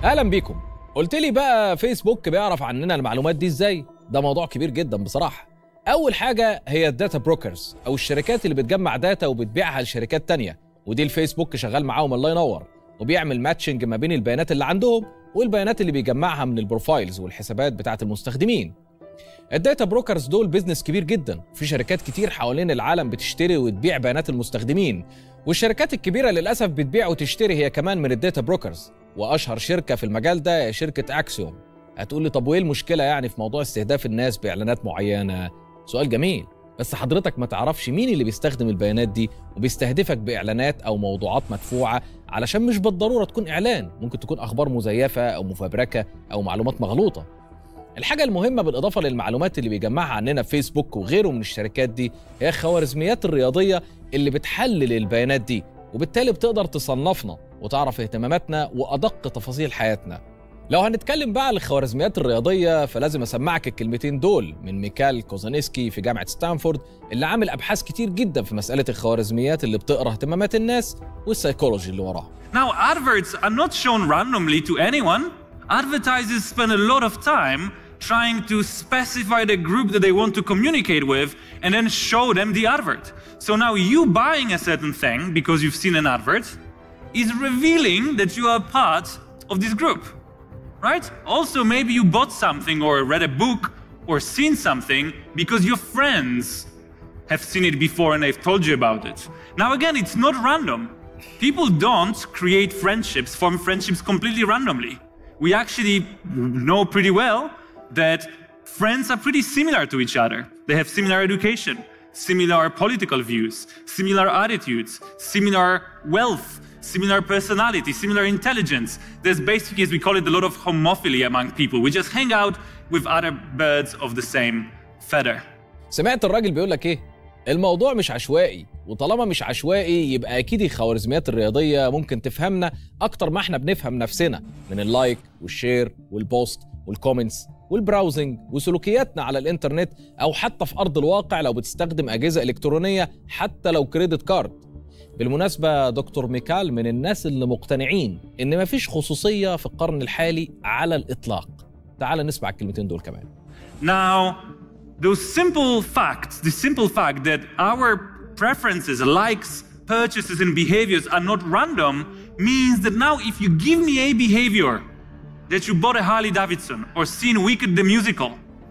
اهلا بيكم قلت لي بقى فيسبوك بيعرف عننا المعلومات دي ازاي ده موضوع كبير جدا بصراحه اول حاجه هي الداتا بروكرز او الشركات اللي بتجمع داتا وبتبيعها لشركات تانية ودي الفيسبوك شغال معاهم الله ينور وبيعمل ماتشنج ما بين البيانات اللي عندهم والبيانات اللي بيجمعها من البروفايلز والحسابات بتاعه المستخدمين الداتا بروكرز دول بيزنس كبير جدا في شركات كتير حوالين العالم بتشتري وتبيع بيانات المستخدمين والشركات الكبيره للاسف بتبيع وتشتري هي كمان من الداتا بروكرز واشهر شركه في المجال ده هي شركه اكسيوم هتقول لي طب وايه المشكله يعني في موضوع استهداف الناس باعلانات معينه سؤال جميل بس حضرتك ما تعرفش مين اللي بيستخدم البيانات دي وبيستهدفك باعلانات او موضوعات مدفوعه علشان مش بالضروره تكون اعلان ممكن تكون اخبار مزيفه او مفبركه او معلومات مغلوطه الحاجة المهمة بالإضافة للمعلومات اللي بيجمعها عننا في فيسبوك وغيره من الشركات دي هي الخوارزميات الرياضية اللي بتحلل البيانات دي وبالتالي بتقدر تصنفنا وتعرف اهتماماتنا وأدق تفاصيل حياتنا لو هنتكلم بقى عن الخوارزميات الرياضية فلازم أسمعك الكلمتين دول من ميكال كوزانيسكي في جامعة ستانفورد اللي عامل أبحاث كتير جدا في مسألة الخوارزميات اللي بتقرأ اهتمامات الناس والسيكولوجي اللي وراها Now, adverts are not shown randomly to anyone. Advertisers spend a lot of time trying to specify the group that they want to communicate with and then show them the advert. So now you buying a certain thing because you've seen an advert is revealing that you are part of this group, right? Also, maybe you bought something or read a book or seen something because your friends have seen it before and they've told you about it. Now, again, it's not random. People don't create friendships, form friendships completely randomly. We actually know pretty well that friends are pretty similar to each other. They have similar education, similar political views, similar attitudes, similar wealth, similar personality, similar intelligence. There's basically, as we call it, a lot of homophily among people. We just hang out with other birds of the same feather. سمعت الراجل بيقول لك ايه الموضوع مش عشوائي وطالما مش عشوائي يبقى اكيد الخوارزميات الرياضيه ممكن تفهمنا اكتر ما احنا بنفهم نفسنا من اللايك والشير والبوست والكومنتس والبراوزنج وسلوكياتنا على الانترنت او حتى في ارض الواقع لو بتستخدم اجهزه الكترونيه حتى لو كريدت كارد بالمناسبه دكتور ميكال من الناس اللي مقتنعين ان مفيش خصوصيه في القرن الحالي على الاطلاق تعال نسمع الكلمتين دول كمان Now, those simple facts, the simple fact that our preferences, likes, purchases, and behaviors are not random means that now if you give me a behavior that you bought a Harley Davidson or seen Wicked the musical,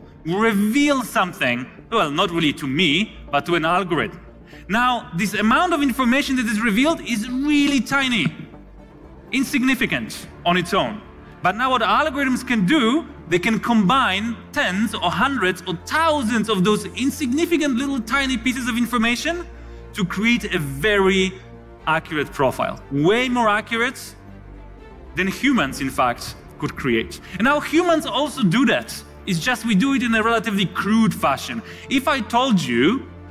reveal something, well, not really to me, but to an algorithm. Now, this amount of information that is revealed is really tiny, insignificant on its own. But now, what algorithms can do, they can combine tens or hundreds or thousands of those insignificant little tiny pieces of information to create a very accurate profile. Way more accurate than humans, in fact, could create. And now humans also do that. It's just we do it in a relatively crude fashion. If I told you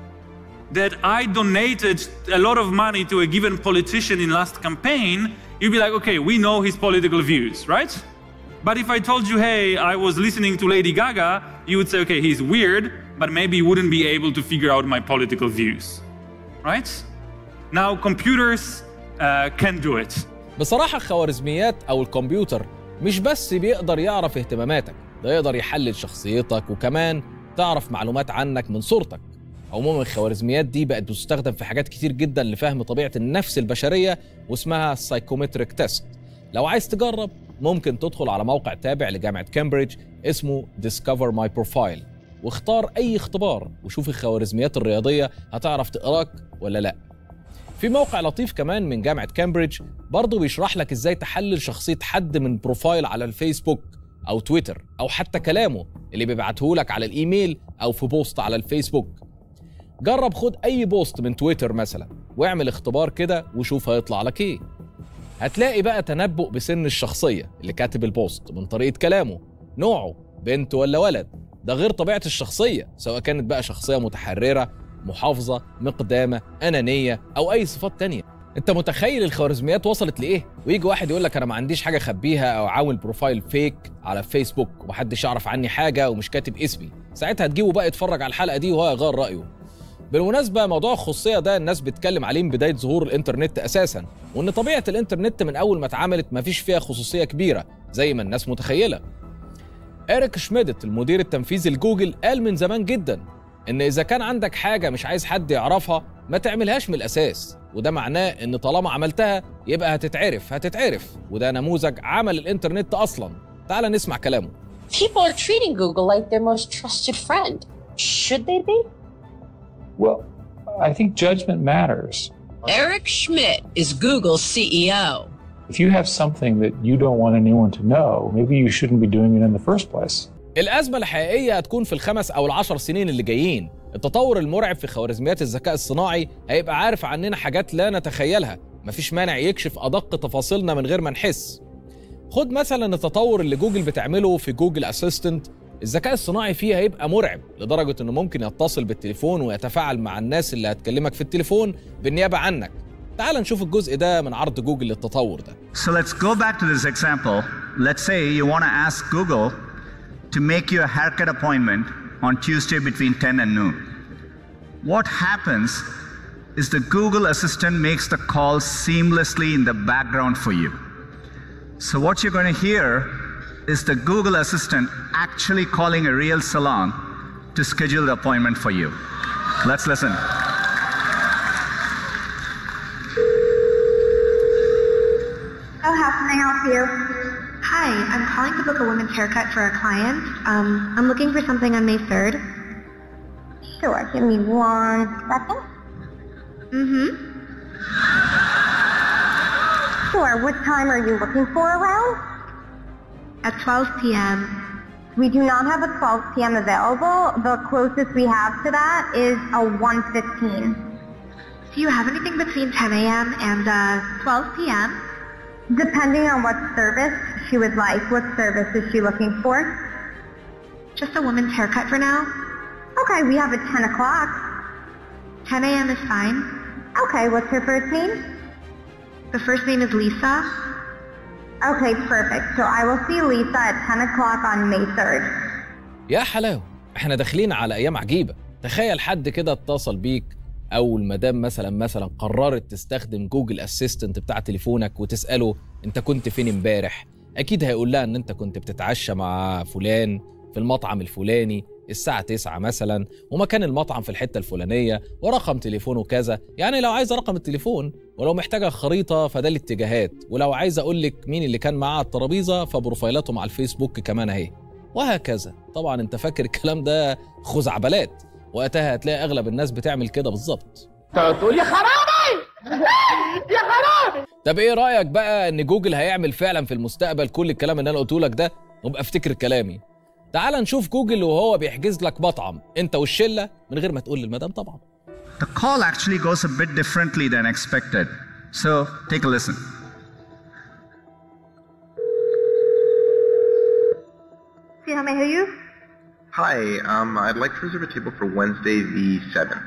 that I donated a lot of money to a given politician in last campaign, you'd be like, okay, we know his political views, right? But if I told you, hey, I was listening to Lady Gaga, you would say, okay, he's weird, but maybe he wouldn't be able to figure out my political views, right? Now computers uh, can do it. بصراحة الخوارزميات أو الكمبيوتر مش بس بيقدر يعرف اهتماماتك ده يقدر يحلل شخصيتك وكمان تعرف معلومات عنك من صورتك عموما الخوارزميات دي بقت بتستخدم في حاجات كتير جدا لفهم طبيعة النفس البشرية واسمها سايكومتريك تيست لو عايز تجرب ممكن تدخل على موقع تابع لجامعة كامبريدج اسمه Discover My Profile واختار أي اختبار وشوف الخوارزميات الرياضية هتعرف تقراك ولا لأ في موقع لطيف كمان من جامعة كامبريدج برضه بيشرح لك ازاي تحلل شخصية حد من بروفايل على الفيسبوك أو تويتر أو حتى كلامه اللي بيبعته لك على الإيميل أو في بوست على الفيسبوك جرب خد أي بوست من تويتر مثلا واعمل اختبار كده وشوف هيطلع لك إيه هتلاقي بقى تنبؤ بسن الشخصية اللي كاتب البوست من طريقة كلامه نوعه بنت ولا ولد ده غير طبيعة الشخصية سواء كانت بقى شخصية متحررة محافظة مقدامة أنانية أو أي صفات تانية انت متخيل الخوارزميات وصلت لايه ويجي واحد يقول لك انا ما عنديش حاجه اخبيها او عامل بروفايل فيك على فيسبوك ومحدش يعرف عني حاجه ومش كاتب اسمي ساعتها تجيبه بقى يتفرج على الحلقه دي وهو يغير رايه بالمناسبة موضوع الخصوصية ده الناس بتتكلم عليه من بداية ظهور الإنترنت أساسا وإن طبيعة الإنترنت من أول ما اتعملت مفيش فيها خصوصية كبيرة زي ما الناس متخيله إيريك شميدت المدير التنفيذي لجوجل قال من زمان جدا إن إذا كان عندك حاجة مش عايز حد يعرفها ما تعملهاش من الأساس وده معناه إن طالما عملتها يبقى هتتعرف هتتعرف وده نموذج عمل الإنترنت أصلا تعال نسمع كلامه People are treating Google like their most trusted friend. Should they be? Well, I think judgment matters. Eric Schmidt is Google's E CEO. If you have something that you don't want anyone to know, maybe you shouldn't be doing it in the first place. الأزمة الحقيقية هتكون في الخمس أو العشر سنين اللي جايين التطور المرعب في خوارزميات الذكاء الصناعي هيبقى عارف عننا حاجات لا نتخيلها مفيش مانع يكشف أدق تفاصيلنا من غير ما نحس خد مثلا التطور اللي جوجل بتعمله في جوجل اسيستنت الذكاء الصناعي فيه هيبقى مرعب لدرجة انه ممكن يتصل بالتليفون ويتفاعل مع الناس اللي هتكلمك في التليفون بالنيابة عنك تعال نشوف الجزء ده من عرض جوجل للتطور ده So let's go back to this example. Let's say you want to ask Google to make you a haircut appointment on Tuesday between 10 and noon. What happens is the Google Assistant makes the call seamlessly in the background for you. So, what you're going to hear is the Google Assistant actually calling a real salon to schedule the appointment for you. Let's listen. Oh, how can I help you? Hi, I'm calling to book a woman's haircut for a client. Um, I'm looking for something on May 3rd. Sure, give me one second. Mm-hmm. Sure, what time are you looking for around? At 12 p.m. We do not have a 12 p.m. available. The closest we have to that is a 1.15. Do you have anything between 10 a.m. and uh, 12 p.m.? Depending on what service she would like. What service is she looking for? Just a woman's haircut for now. Okay, we have at 10 o'clock. 10 a.m. is fine. Okay, what's her first name? The first name is Lisa. Okay, perfect. So I will see Lisa at 10 o'clock on May 3rd. يا حلاوة احنا داخلين على ايام عجيبة تخيل حد كده اتصل بيك او المدام مثلا مثلا قررت تستخدم جوجل اسيستنت بتاع تليفونك وتساله انت كنت فين امبارح اكيد هيقول لها ان انت كنت بتتعشى مع فلان في المطعم الفلاني الساعة 9 مثلا ومكان المطعم في الحتة الفلانية ورقم تليفونه كذا يعني لو عايزة رقم التليفون ولو محتاجة خريطة فده الاتجاهات ولو عايز أقول لك مين اللي كان معاه على الترابيزة فبروفايلاتهم على الفيسبوك كمان أهي وهكذا طبعا انت فاكر الكلام ده خزعبلات وقتها هتلاقي اغلب الناس بتعمل كده بالظبط تقول يا خرابي يا خرابي طب ايه رايك بقى ان جوجل هيعمل فعلا في المستقبل كل الكلام اللي انا قلته لك ده وابقى افتكر كلامي تعال نشوف جوجل وهو بيحجز لك مطعم انت والشله من غير ما تقول للمدام طبعا The call actually goes a bit differently than expected. So, take a listen. See how may I hear you? Hi, um, I'd like to reserve a table for Wednesday the 7th.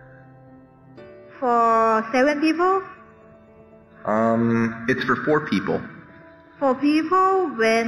For seven people? Um, it's for four people. Four people when?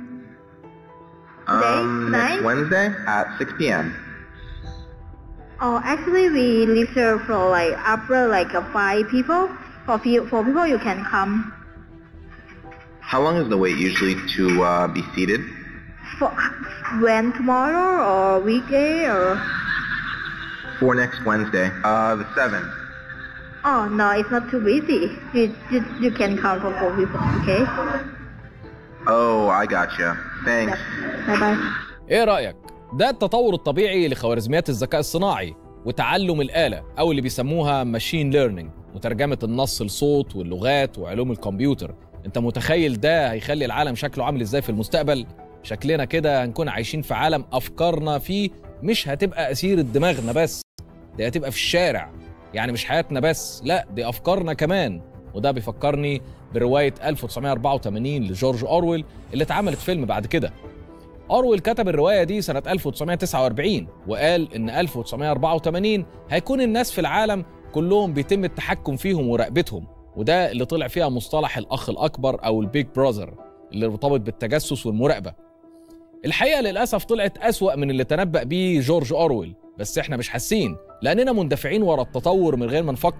Today? Um, Tonight? next Wednesday at 6 p.m. Oh, actually we leave here for like after like uh, five people. For few, four people you can come. How long is the wait usually to uh, be seated? For when tomorrow or weekday or? For next Wednesday, uh, the 7th. Oh no, it's not too busy. You you, you can come for four people, okay? Oh, I gotcha. Thanks. Bye bye. ايه رايك ده التطور الطبيعي لخوارزميات الذكاء الصناعي وتعلم الآلة أو اللي بيسموها ماشين ليرنينج مترجمة النص لصوت واللغات وعلوم الكمبيوتر انت متخيل ده هيخلي العالم شكله عامل ازاي في المستقبل شكلنا كده هنكون عايشين في عالم أفكارنا فيه مش هتبقى أسيرة دماغنا بس دي هتبقى في الشارع يعني مش حياتنا بس لا دي أفكارنا كمان وده بيفكرني برواية 1984 لجورج أورويل اللي اتعملت فيلم بعد كده أورويل كتب الرواية دي سنة 1949 وقال إن 1984 هيكون الناس في العالم كلهم بيتم التحكم فيهم وراقبتهم وده اللي طلع فيها مصطلح الأخ الأكبر أو البيج براذر اللي مرتبط بالتجسس والمراقبة الحقيقة للأسف طلعت أسوأ من اللي تنبأ بيه جورج أورويل بس إحنا مش حاسين لأننا مندفعين ورا التطور من غير ما نفكر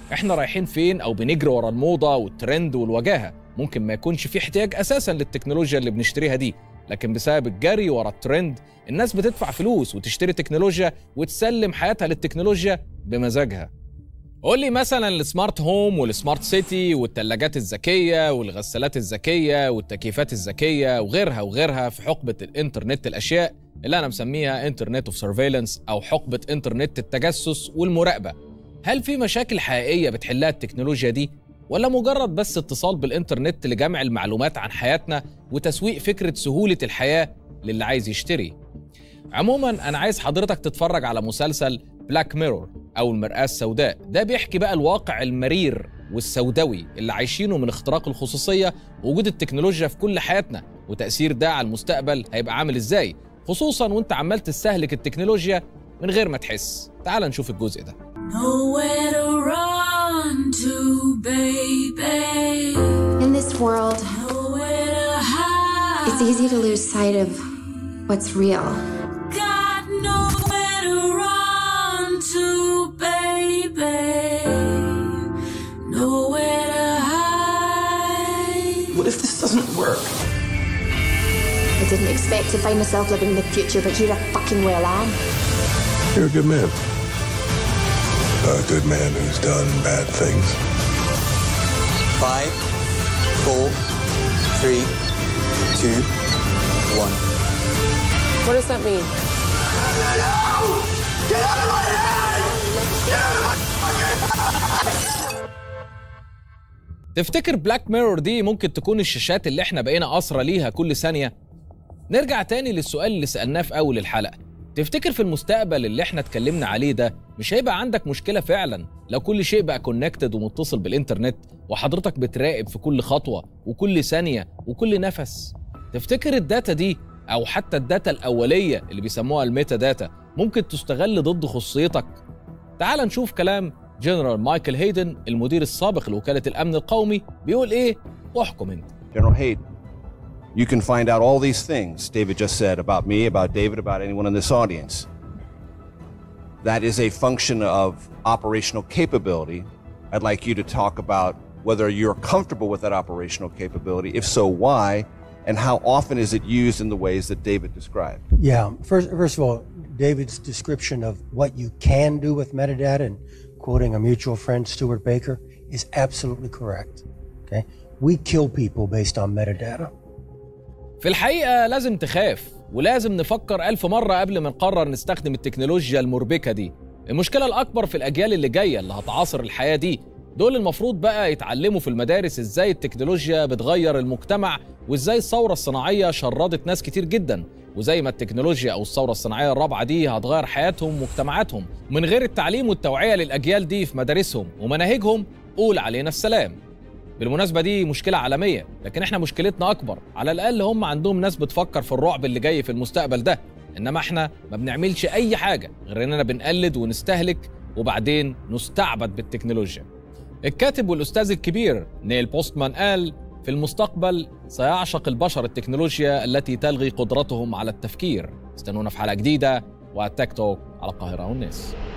احنا رايحين فين او بنجري ورا الموضه والترند والوجاهه ممكن ما يكونش في احتياج اساسا للتكنولوجيا اللي بنشتريها دي لكن بسبب الجري ورا الترند الناس بتدفع فلوس وتشتري تكنولوجيا وتسلم حياتها للتكنولوجيا بمزاجها قول لي مثلا السمارت هوم والسمارت سيتي والثلاجات الذكيه والغسالات الذكيه والتكييفات الذكيه وغيرها وغيرها في حقبه الانترنت الاشياء اللي انا مسميها انترنت اوف سيرفيلانس او حقبه انترنت التجسس والمراقبه هل في مشاكل حقيقيه بتحلها التكنولوجيا دي ولا مجرد بس اتصال بالانترنت لجمع المعلومات عن حياتنا وتسويق فكره سهوله الحياه للي عايز يشتري عموما انا عايز حضرتك تتفرج على مسلسل بلاك ميرور او المرآة السوداء ده بيحكي بقى الواقع المرير والسوداوي اللي عايشينه من اختراق الخصوصية ووجود التكنولوجيا في كل حياتنا وتأثير ده على المستقبل هيبقى عامل ازاي خصوصا وانت عمال تستهلك التكنولوجيا من غير ما تحس تعال نشوف الجزء ده Nowhere to run to, baby. In this world, Nowhere to hide. it's easy to lose sight of what's real. Got nowhere to run to, baby. Nowhere to hide. What if this doesn't work? I didn't expect to find myself living in the future, but here I fucking well am. You're a good man. A good man who's done bad things. Five, four, three, two, one. What does that mean? Get out of my head! Get out of my تفتكر بلاك ميرور دي ممكن تكون الشاشات اللي احنا بقينا أسرى ليها كل ثانية؟ نرجع تاني للسؤال اللي سألناه في أول الحلقة تفتكر في المستقبل اللي احنا اتكلمنا عليه ده مش هيبقى عندك مشكلة فعلا لو كل شيء بقى كونكتد ومتصل بالإنترنت وحضرتك بتراقب في كل خطوة وكل ثانية وكل نفس تفتكر الداتا دي أو حتى الداتا الأولية اللي بيسموها الميتا داتا ممكن تستغل ضد خصوصيتك تعال نشوف كلام جنرال مايكل هيدن المدير السابق لوكالة الأمن القومي بيقول إيه واحكم أنت General Hayden, you can find out all these things David just said about me, about David, about anyone in this audience. That is a function of operational capability. I'd like you to talk about whether you're comfortable with that operational capability. If so, why? And how often is it used in the ways that David described? Yeah. First, first of all, David's description of what you can do with metadata, and quoting a mutual friend, Stuart Baker, is absolutely correct. Okay. We kill people based on metadata. في الحقيقة لازم تخاف ولازم نفكر ألف مرة قبل ما نقرر نستخدم التكنولوجيا المربكة دي المشكلة الأكبر في الأجيال اللي جاية اللي هتعاصر الحياة دي دول المفروض بقى يتعلموا في المدارس ازاي التكنولوجيا بتغير المجتمع وازاي الثورة الصناعية شردت ناس كتير جدا وزي ما التكنولوجيا او الثورة الصناعية الرابعة دي هتغير حياتهم ومجتمعاتهم من غير التعليم والتوعية للأجيال دي في مدارسهم ومناهجهم قول علينا السلام بالمناسبة دي مشكلة عالمية لكن احنا مشكلتنا أكبر على الأقل هم عندهم ناس بتفكر في الرعب اللي جاي في المستقبل ده إنما احنا ما بنعملش أي حاجة غير إننا بنقلد ونستهلك وبعدين نستعبد بالتكنولوجيا الكاتب والأستاذ الكبير نيل بوستمان قال في المستقبل سيعشق البشر التكنولوجيا التي تلغي قدرتهم على التفكير استنونا في حلقة جديدة وتيك توك على القاهرة والناس